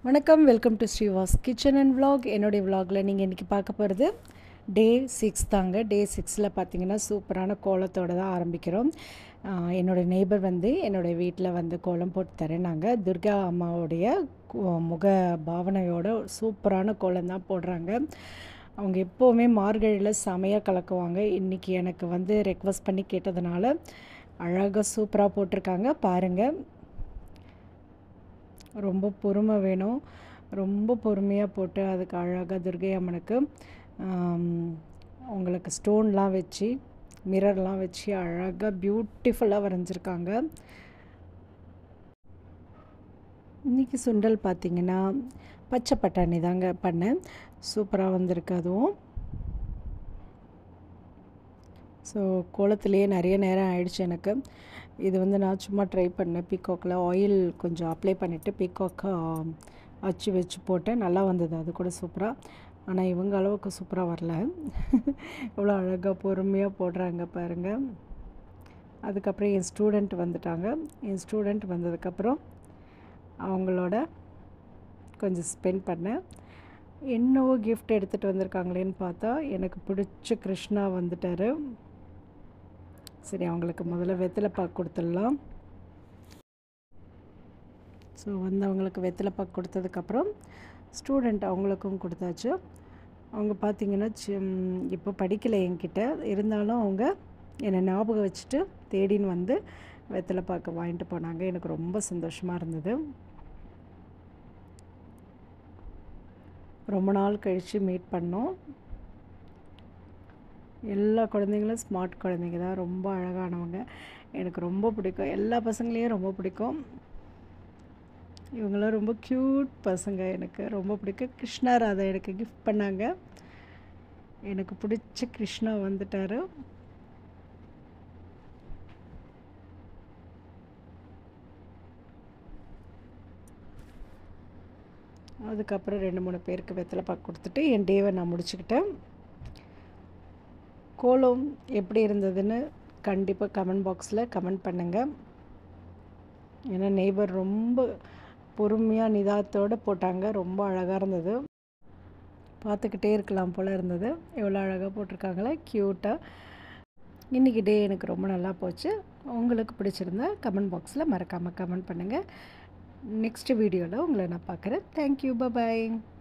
வணக்கம் welcome to Srivas kitchen and vlog என்னுடைய vlogல நீங்கள் இன்றைக்கி பார்க்க போகிறது டே சிக்ஸ் தாங்க டே சிக்ஸில் பார்த்தீங்கன்னா சூப்பரான கோலத்தோடு தான் ஆரம்பிக்கிறோம் ஆஹ் என்னோடய நெய்பர் வந்து என்னோடய வீட்டில் வந்து கோலம் போட்டு தரேனாங்க துர்கா அம்மாவுடைய கு- முக பாவனையோட சூப்பரான கோலம் தான் போடுறாங்க அவங்க எப்போவுமே மார்கழியில் செமையாக கலக்குவாங்க இன்றைக்கி எனக்கு வந்து ரெக்வஸ்ட் பண்ணி கேட்டதுனால அழகாக சூப்பராக போட்டிருக்காங்க பாருங்கள் ரொம்ப பொறுமை வேணும் ரொம்ப பொறுமையாக போட்டு அதுக்கு அழகாக துர்கை அம்மனுக்கு ஆம், உங்களுக்கு ஸ்டோன்லாம் வச்சு மிரர்லாம் வச்சு அழகாக பியூட்டிஃபுல்லாக வரைஞ்சிருக்காங்க இன்றைக்கி சுண்டல் பார்த்தீங்கன்னா பச்சை பட்டாணி தாங்க பண்ணேன் சூப்பராக வந்திருக்கு அதுவும் ஸோ கோலத்துலேயே நிறைய நேரம் ஆயிடுச்சு எனக்கு இது வந்து நான் சும்மா ட்ரை பண்ணேன் பீகாக்கில் ஆயில் கொஞ்சம் அப்ளை பண்ணிவிட்டு பீகாக்கை அச்சு வச்சு போட்டேன் நல்லா வந்தது அது கூட சூப்பராக ஆனால் இவங்க அளவுக்கு சூப்பராக வரல இவ்வளோ அழகாக பொறுமையாக போடுறாங்க பாருங்கள் அதுக்கப்புறம் என் ஸ்டூடெண்ட் வந்துட்டாங்க என் ஸ்டூடெண்ட் வந்ததுக்கப்புறம் அவங்களோட கொஞ்சம் ஸ்பெண்ட் பண்ணேன் என்னவோ கிஃப்ட் எடுத்துகிட்டு வந்திருக்காங்களேன்னு பார்த்தா எனக்கு பிடிச்ச கிருஷ்ணா வந்துட்டார் சரி அவங்களுக்கு முதல்ல வெத்தலைப்பாக்கு கொடுத்துடலாம் ஸோ வந்தவங்களுக்கு வெத்தலைப்பாக்கு கொடுத்ததுக்கப்புறம் ஸ்டூடெண்ட் அவங்களுக்கும் கொடுத்தாச்சு அவங்க பார்த்தீங்கன்னா சி- இப்போ படிக்கலை என்கிட்ட இருந்தாலும் அவங்க என்னை ஞாபகம் வச்சுட்டு தேடின்னு வந்து வெத்தலைப்பாக்கு வாங்கிட்டு போனாங்க எனக்கு ரொம்ப சந்தோஷமாக இருந்தது ரொம்ப நாள் கழித்து மீட் பண்ணோம் எல்லா குழந்தைங்களும் ஸ்மார்ட் குழந்தைங்க தான் ரொம்ப அழகானவங்க எனக்கு ரொம்ப பிடிக்கும் எல்லா பசங்களையும் ரொம்ப பிடிக்கும் இவங்களாம் ரொம்ப க்யூட் பசங்க எனக்கு ரொம்ப பிடிக்கும் கிருஷ்ணா ராதா எனக்கு கிஃப்ட் பண்ணாங்க எனக்கு பிடிச்ச கிருஷ்ணா வந்துட்டார் அதுக்கப்புறம் ரெண்டு மூணு பேருக்கு வெத்தலை பாக்கு கொடுத்துட்டு என் டேவை நான் முடிச்சுக்கிட்டேன் கோலம் எப்படி இருந்ததுன்னு கண்டிப்பாக கமெண்ட் பாக்ஸில் கமெண்ட் பண்ணுங்கள் ஏன்னா நெய்பர் ரொம்ப பொறுமையாக நிதானத்தோடு போட்டாங்க ரொம்ப அழகாக இருந்தது பார்த்துக்கிட்டே இருக்கலாம் போல் இருந்தது எவ்வளோ அழகாக போட்டிருக்காங்களே க்யூட்டாக இன்றைக்கி டே எனக்கு ரொம்ப நல்லா போச்சு உங்களுக்கு பிடிச்சிருந்தா கமெண்ட் பாக்ஸில் மறக்காமல் கமெண்ட் பண்ணுங்கள் நெக்ஸ்ட் வீடியோவில் உங்களை நான் பார்க்குறேன் தேங்க்யூ பபாய்